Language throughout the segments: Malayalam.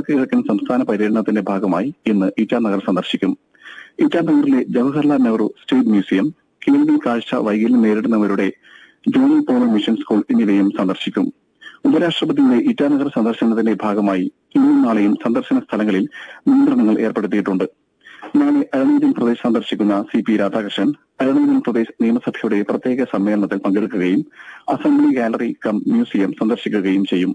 വടക്ക് കിഴക്കൻ സംസ്ഥാന പര്യടനത്തിന്റെ ഭാഗമായി ഇന്ന് ഇറ്റാനഗർ സന്ദർശിക്കും ഇറ്റാനഗറിലെ ജവഹർലാൽ നെഹ്റു സ്റ്റേറ്റ് മ്യൂസിയം കേൾവി കാഴ്ച വൈകല്യം നേരിടുന്നവരുടെ ജോണി പോളോ മിഷൻ സ്കൂൾ എന്നിവയും സന്ദർശിക്കും ഉപരാഷ്ട്രപതിയുടെ ഇറ്റാനഗർ സന്ദർശനത്തിന്റെ ഭാഗമായി ഇന്നും നാളെയും സന്ദർശന സ്ഥലങ്ങളിൽ നിയന്ത്രണങ്ങൾ ഏർപ്പെടുത്തിയിട്ടുണ്ട് നാളെ അരുണാചൽ പ്രദേശ് സന്ദർശിക്കുന്ന സി പി രാധാകൃഷ്ണൻ അരുണാചൽ പ്രദേശ് നിയമസഭയുടെ പ്രത്യേക സമ്മേളനത്തിൽ പങ്കെടുക്കുകയും അസംബ്ലി ഗാലറി കം മ്യൂസിയം സന്ദർശിക്കുകയും ചെയ്യും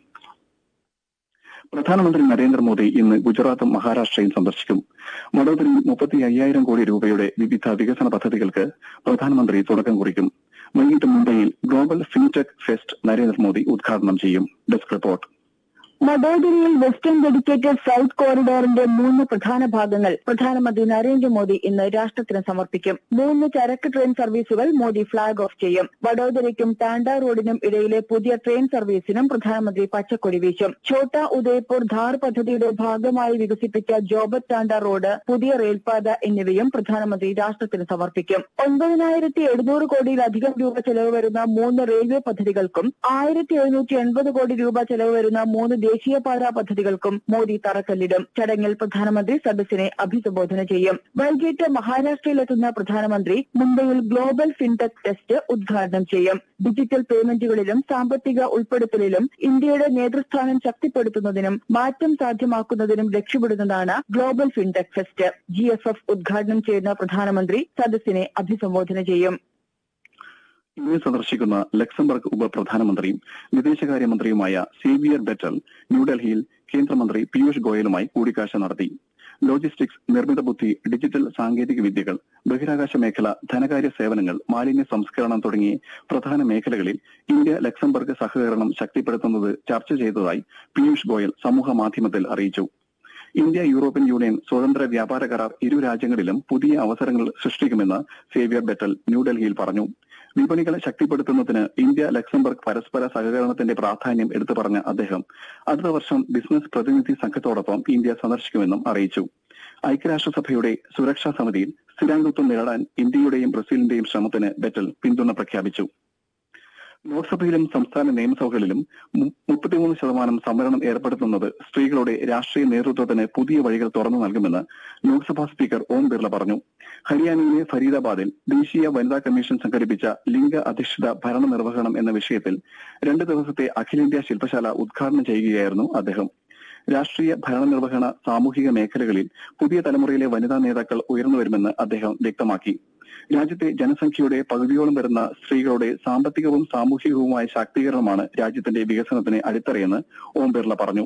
പ്രധാനമന്ത്രി നരേന്ദ്രമോദി ഇന്ന് ഗുജറാത്തും മഹാരാഷ്ട്രയും സന്ദർശിക്കും വഡോദരയിൽ മുപ്പത്തി അയ്യായിരം കോടി രൂപയുടെ വിവിധ വികസന പദ്ധതികൾക്ക് പ്രധാനമന്ത്രി തുടക്കം കുറിക്കും വൈകിട്ട് മുംബൈയിൽ ഗ്ലോബൽ ഫിൻടെക് ഫെസ്റ്റ് നരേന്ദ്രമോദി ഉദ്ഘാടനം ചെയ്യും ഡെസ്ക് റിപ്പോർട്ട് വഡോദരയിൽ വെസ്റ്റേൺ ഡെഡിക്കേറ്റഡ് സൌത്ത് കോറിഡോറിന്റെ മൂന്ന് പ്രധാന ഭാഗങ്ങൾ പ്രധാനമന്ത്രി നരേന്ദ്രമോദി ഇന്ന് രാഷ്ട്രത്തിന് സമർപ്പിക്കും മൂന്ന് ചരക്ക് ട്രെയിൻ സർവീസുകൾ മോദി ഫ്ളാഗ് ഓഫ് ചെയ്യും വഡോദരയ്ക്കും ടാൻഡ റോഡിനും ഇടയിലെ പുതിയ ട്രെയിൻ സർവീസിനും പ്രധാനമന്ത്രി പച്ചക്കൊടി വീശും ഛോട്ടാ ഉദയ്പൂർ ധാർ പദ്ധതിയുടെ ഭാഗമായി വികസിപ്പിച്ച ജോബത് ടാൻഡ റോഡ് പുതിയ റെയിൽപാത എന്നിവയും പ്രധാനമന്ത്രി രാഷ്ട്രത്തിന് സമർപ്പിക്കും ഒൻപതിനായിരത്തി എഴുന്നൂറ് കോടിയിലധികം രൂപ ചെലവ് വരുന്ന മൂന്ന് റെയിൽവേ പദ്ധതികൾക്കും ആയിരത്തി എഴുന്നൂറ്റി എൺപത് കോടി രൂപ ചെലവ് വരുന്ന മൂന്ന് ദേശീയപാതാ പദ്ധതികൾക്കും മോദി തറക്കല്ലിടും ചടങ്ങിൽ പ്രധാനമന്ത്രി സദസ്സിനെ അഭിസംബോധന ചെയ്യും വൈകിട്ട് മഹാരാഷ്ട്രയിലെത്തുന്ന പ്രധാനമന്ത്രി മുംബൈയിൽ ഗ്ലോബൽ ഫിൻടെക് ടെസ്റ്റ് ഉദ്ഘാടനം ചെയ്യും ഡിജിറ്റൽ പേയ്മെന്റുകളിലും സാമ്പത്തിക ഉൾപ്പെടുത്തലിലും ഇന്ത്യയുടെ നേതൃസ്ഥാനം ശക്തിപ്പെടുത്തുന്നതിനും മാറ്റം സാധ്യമാക്കുന്നതിനും ലക്ഷ്യമിടുന്നതാണ് global fintech fest G F F ഉദ്ഘാടനം ചെയ്യുന്ന പ്രധാനമന്ത്രി സദസ്സിനെ അഭിസംബോധന ചെയ്യും ഇന്ത്യ സന്ദർശിക്കുന്ന ലക്സംബർഗ് ഉപപ്രധാനമന്ത്രിയും വിദേശകാര്യമന്ത്രിയുമായ സേവിയർ ബെറ്റൽ ന്യൂഡൽഹിയിൽ കേന്ദ്രമന്ത്രി പീയൂഷ് ഗോയലുമായി കൂടിക്കാഴ്ച നടത്തി ലോജിസ്റ്റിക്സ് നിർമ്മിത ബുദ്ധി ഡിജിറ്റൽ സാങ്കേതിക വിദ്യകൾ ബഹിരാകാശ മേഖല ധനകാര്യ സേവനങ്ങൾ മാലിന്യ സംസ്കരണം തുടങ്ങിയ പ്രധാന മേഖലകളിൽ ഇന്ത്യ ലക്സംബർഗ് സഹകരണം ശക്തിപ്പെടുത്തുന്നത് ചർച്ച ചെയ്തതായി പീയൂഷ് ഗോയൽ സമൂഹ മാധ്യമത്തിൽ അറിയിച്ചു ഇന്ത്യ യൂറോപ്യൻ യൂണിയൻ സ്വതന്ത്ര വ്യാപാര കരാർ ഇരു രാജ്യങ്ങളിലും പുതിയ അവസരങ്ങൾ സൃഷ്ടിക്കുമെന്ന് സേവിയർ ബെറ്റൽ ന്യൂഡൽഹിയിൽ പറഞ്ഞു വിപണികളെ ശക്തിപ്പെടുത്തുന്നതിന് ഇന്ത്യ ലക്സംബർഗ് പരസ്പര സഹകരണത്തിന്റെ പ്രാധാന്യം എടുത്തു പറഞ്ഞ അദ്ദേഹം അടുത്ത വർഷം ബിസിനസ് പ്രതിനിധി സംഘത്തോടൊപ്പം ഇന്ത്യ സന്ദർശിക്കുമെന്നും അറിയിച്ചു ഐക്യരാഷ്ട്രസഭയുടെ സുരക്ഷാ സമിതിയിൽ സ്ഥിരാംഗത്വം നേടാൻ ഇന്ത്യയുടെയും ബ്രസീലിന്റെയും ശ്രമത്തിന് ബെറ്റൽ പിന്തുണ പ്രഖ്യാപിച്ചു ലോക്സഭയിലും സംസ്ഥാന നിയമസഭകളിലും മു- മുപ്പത്തിമൂന്ന് ശതമാനം സംവരണം ഏർപ്പെടുത്തുന്നത് സ്ത്രീകളുടെ രാഷ്ട്രീയ നേതൃത്വത്തിന് പുതിയ വഴികൾ തുറന്നു നൽകുമെന്ന് ലോക്സഭാ സ്പീക്കർ ഓം ബിർള പറഞ്ഞു ഹരിയാനയിലെ ഫരീദാബാദിൽ ദേശീയ വനിതാ കമ്മീഷൻ സംഘടിപ്പിച്ച ലിംഗ അധിഷ്ഠിത ഭരണ നിർവഹണം എന്ന വിഷയത്തിൽ രണ്ട് ദിവസത്തെ അഖിലേന്ത്യാ ശില്പശാല ഉദ്ഘാടനം ചെയ്യുകയായിരുന്നു അദ്ദേഹം രാഷ്ട്രീയ ഭരണനിർവഹണ സാമൂഹിക മേഖലകളിൽ പുതിയ തലമുറയിലെ വനിതാ നേതാക്കൾ ഉയർന്നു വരുമെന്ന് അദ്ദേഹം വ്യക്തമാക്കി രാജ്യത്തെ ജനസംഖ്യയുടെ പകുതിയോളം വരുന്ന സ്ത്രീകളുടെ സാമ്പത്തികവും സാമൂഹികവുമായ ശാക്തീകരണമാണ് രാജ്യത്തിന്റെ വികസനത്തിന് അടിത്തറയെന്ന് ഓം ബിർള പറഞ്ഞു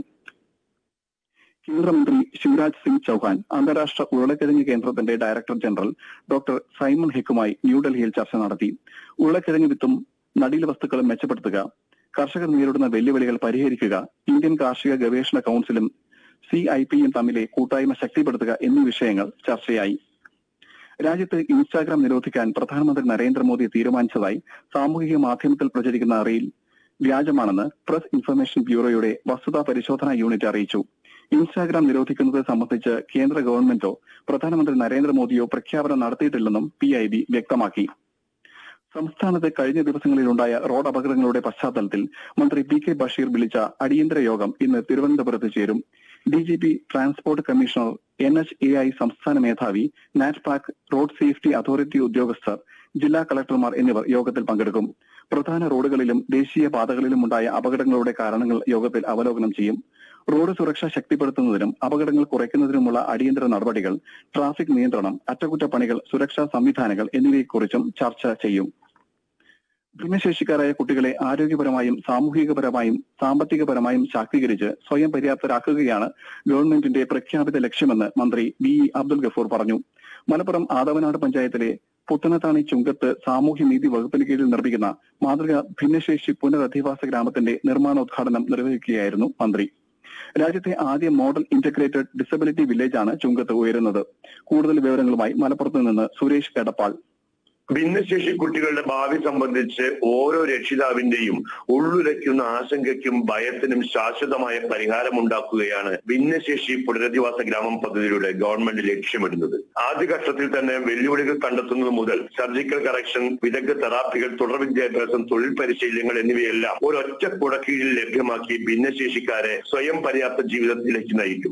കേന്ദ്രമന്ത്രി ശിവരാജ് സിംഗ് ചൌഹാൻ അന്താരാഷ്ട്ര ഉരുളക്കിഴങ്ങ് കേന്ദ്രത്തിന്റെ ഡയറക്ടർ ജനറൽ ഡോക്ടർ സൈമൺ ഹെക്കുമായി ന്യൂഡൽഹിയിൽ ചർച്ച നടത്തി ഉരുളക്കിഴങ്ങ് വിത്തും നടീൽ വസ്തുക്കളും മെച്ചപ്പെടുത്തുക കർഷകർ നേരിടുന്ന വെല്ലുവിളികൾ പരിഹരിക്കുക ഇന്ത്യൻ കാർഷിക ഗവേഷണ കൌൺസിലും സി ഐ പിയും തമ്മിലെ കൂട്ടായ്മ ശക്തിപ്പെടുത്തുക എന്നീ വിഷയങ്ങൾ ചർച്ചയായി രാജ്യത്ത് ഇൻസ്റ്റാഗ്രാം നിരോധിക്കാൻ പ്രധാനമന്ത്രി നരേന്ദ്രമോദി തീരുമാനിച്ചതായി സാമൂഹിക മാധ്യമത്തിൽ പ്രചരിക്കുന്ന റീൽ വ്യാജമാണെന്ന് പ്രസ് ഇൻഫർമേഷൻ ബ്യൂറോയുടെ വസ്തുതാ പരിശോധനാ യൂണിറ്റ് അറിയിച്ചു ഇൻസ്റ്റാഗ്രാം നിരോധിക്കുന്നത് സംബന്ധിച്ച് കേന്ദ്ര ഗവൺമെന്റോ പ്രധാനമന്ത്രി നരേന്ദ്രമോദിയോ പ്രഖ്യാപനം നടത്തിയിട്ടില്ലെന്നും പി ഐ ബി വ്യക്തമാക്കി സംസ്ഥാനത്ത് കഴിഞ്ഞ ദിവസങ്ങളിലുണ്ടായ റോഡ് അപകടങ്ങളുടെ പശ്ചാത്തലത്തിൽ മന്ത്രി പി കെ ബഷീർ വിളിച്ച അടിയന്തര യോഗം ഇന്ന് തിരുവനന്തപുരത്ത് ചേരും D G P transport commissioner N H A I സംസ്ഥാന മേധാവി നാറ്റ്പാക് റോഡ് സേഫ്റ്റി അതോറിറ്റി ഉദ്യോഗസ്ഥർ ജില്ലാ കളക്ടർമാർ എന്നിവർ യോഗത്തിൽ പങ്കെടുക്കും പ്രധാന റോഡുകളിലും ദേശീയ പാതകളിലും ഉണ്ടായ അപകടങ്ങളുടെ കാരണങ്ങൾ യോഗത്തിൽ അവലോകനം ചെയ്യും റോഡ് സുരക്ഷ ശക്തിപ്പെടുത്തുന്നതിനും അപകടങ്ങൾ കുറയ്ക്കുന്നതിനുമുള്ള അടിയന്തര നടപടികൾ ട്രാഫിക് നിയന്ത്രണം അറ്റകുറ്റപ്പണികൾ സുരക്ഷാ സംവിധാനങ്ങൾ എന്നിവയെക്കുറിച്ചും ചർച്ച ചെയ്യും ഭിന്നശേഷിക്കാരായ കുട്ടികളെ ആരോഗ്യപരമായും സാമൂഹികപരമായും സാമ്പത്തികപരമായും ശാക്തീകരിച്ച് സ്വയം പര്യാപ്തരാക്കുകയാണ് ഗവൺമെന്റിന്റെ പ്രഖ്യാപിത ലക്ഷ്യമെന്ന് മന്ത്രി വി ഇ അബ്ദുൽ ഗഫൂർ പറഞ്ഞു മലപ്പുറം ആദവനാട് പഞ്ചായത്തിലെ പുത്തനത്താണി ചുങ്കത്ത് സാമൂഹ്യനീതി വകുപ്പിന് കീഴിൽ നിർമ്മിക്കുന്ന മാതൃക ഭിന്നശേഷി പുനരധിവാസ ഗ്രാമത്തിന്റെ നിർമ്മാണോദ്ഘാടനം നിർവഹിക്കുകയായിരുന്നു മന്ത്രി രാജ്യത്തെ ആദ്യ മോഡൽ ഇന്റഗ്രേറ്റഡ് ഡിസബിലിറ്റി വില്ലേജാണ് ചുങ്കത്ത് ഉയരുന്നത് കൂടുതൽ വിവരങ്ങളുമായി മലപ്പുറത്ത് നിന്ന് സുരേഷ് എടപ്പാൾ ഭിന്നശേഷി കുട്ടികളുടെ ഭാവി സംബന്ധിച്ച് ഓരോ രക്ഷിതാവിന്റെയും ഉള്ളുലയ്ക്കുന്ന ആശങ്കയ്ക്കും ഭയത്തിനും ശാശ്വതമായ പരിഹാരമുണ്ടാക്കുകയാണ് ഭിന്നശേഷി പുനരധിവാസ ഗ്രാമം പദ്ധതിയിലൂടെ ഗവൺമെന്റ് ലക്ഷ്യമിടുന്നത് ആദ്യഘട്ടത്തിൽ തന്നെ വെല്ലുവിളികൾ കണ്ടെത്തുന്നത് മുതൽ സർജിക്കൽ കറക്ഷൻ വിദഗ്ധ തെറാപ്പികൾ തുടർ വിദ്യാഭ്യാസം തൊഴിൽ പരിശീലനങ്ങൾ എന്നിവയെല്ലാം ഒരൊറ്റ കുടക്കീഴിൽ ലഭ്യമാക്കി ഭിന്നശേഷിക്കാരെ സ്വയം പര്യാപ്ത ജീവിതത്തിലേക്ക് നയിക്കും